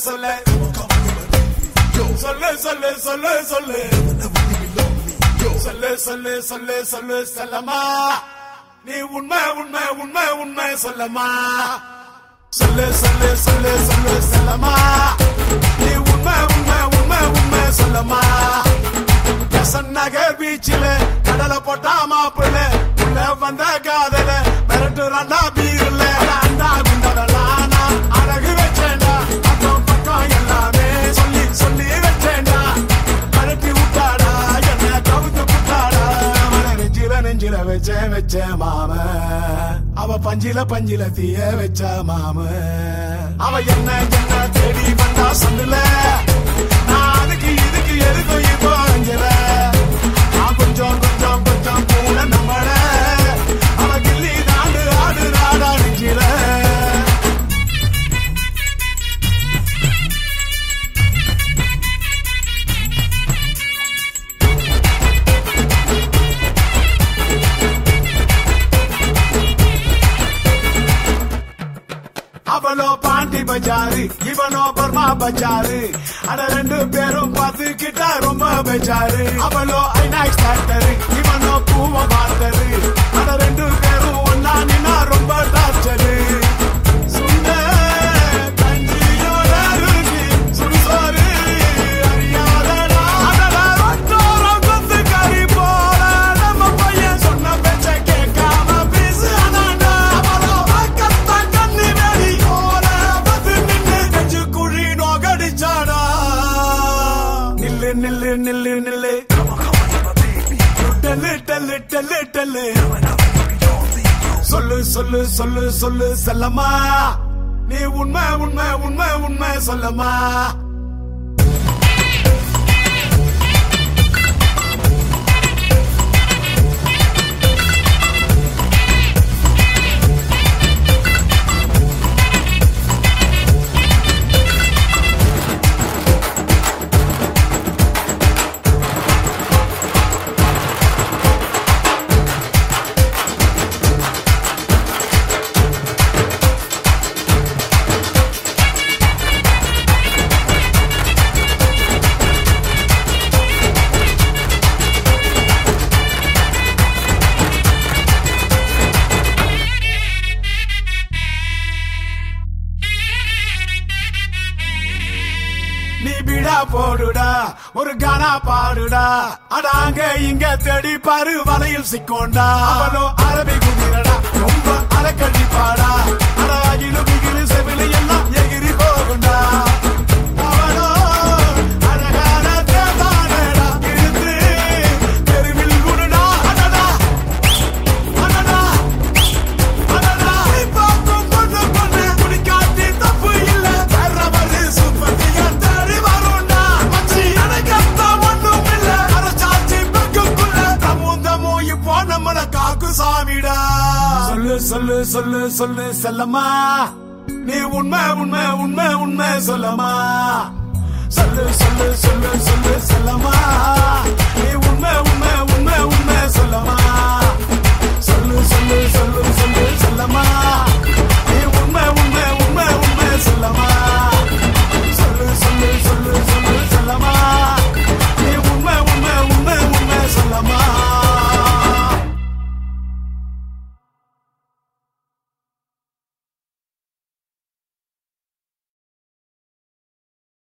சொல்லு சொல்லு சொல்லு சொல்லு சொல்லு சொல்லு சொல்லு சொல்லு சொல்லு செல்லம்மா நீ உண்மை உண்மை உண்மை உண்மை சொல்லம்மா சொல்லு சொல்லு சொல்லு சொல்லு செல்லம்மா நீ உண்மை உண்மை உண்மை உண்மை சொல்லம்மா பெசன் நகர் பீச்சில கடலை போட்டா மாப்பிள்ள உள்ள வந்த காதல மிரட்டுறாண்டா பீர்ல அண்டா குண்டலானா அழகு வச்சேன்டா பக்கம் பக்கம் எல்லாமே சொல்லி சொல்லி வச்சேன்டா கழட்டி விட்டாடா என்ன கவுத்து விட்டாடா அவனை நெஞ்சில நெஞ்சில வச்ச வச்ச மாம அவ பஞ்சில பஞ்சில தீய வச்ச மாம அவ என்ன என்ன தேடி வந்தா சொல்லுல நான் அதுக்கு இதுக்கு எதுக்கும் இப்போ அஞ்சல நான் கொஞ்சம் கொஞ்சம் கொஞ்சம் கூட நம்மள அவ கில்லி தாண்டு ஆடு நாடா நெஞ்சில அவளோ பாண்டி பஜாரு இவனோ பர்மா பஜாரு அட ரெண்டு பேரும் பார்த்துக்கிட்டா ரொம்ப பெஜாரு அவளோ ஐநாக்ஸ் டாக்டரு இவனோ பூவ மாத்தரு அட ரெண்டு பேரும் ஒன்னா நின்னா ரொம்ப டார்ச்சரு சுண்ட கஞ்சியோட ருசி சுடுசோறு அறியாதடா அடடா ரொட்டோரம் கொத்து கறி போல நம்ம பையன் சொன்ன பேச்ச கேட்காம பேசு அதாண்டா அவளோ பக்கத்த கண்ணு வெடி போல வந்து நின்னு நெஞ்சு குழி நோகடிச்சாடா நில்லு நில்லு நில்லு நில்லு டல்லு டல்லு டல்லு டல்லு சொல்லு சொல்லு சொல்லு சொல்லு செல்லம்மா நீ உண்மை உண்மை உண்மை உண்மை சொல்லம்மா நீ பிடா போடுடா ஒரு கானா பாடுடா அடாங்க இங்க தேடி பாரு வலையில் சிக்கோண்டா அவனோ அரபி குதிரடா ரொம்ப அலக்கடி பாடா அட அகிலு பிகிலு செவிலு எல்லாம் எகிரி போகுண்டா அவனோ அழகான தேவானடா இழுத்து தெருவில் குடுடா அடடா அடடா அடடா நீ பார்க்கும் பொண்ணு பொண்ணு குடிக்காட்டி தப்பு இல்ல வேறவரு சுப்பத்திய தேடி வருண்டா மச்சி எனக்கத்த ஒண்ணும் இல்ல அரசாட்சி பெக்குக்குள்ள தமும் தமும் இப்போ நம்மள காக்கு சாமிடா சொல்லு சொல்லு சொல்லு சொல்லு செல்லம்மா நீ உண்மை உண்மை உண்மை உண்மை சொல்லம்மா சொல்லு சொல்லு சொல்லு சொல்லு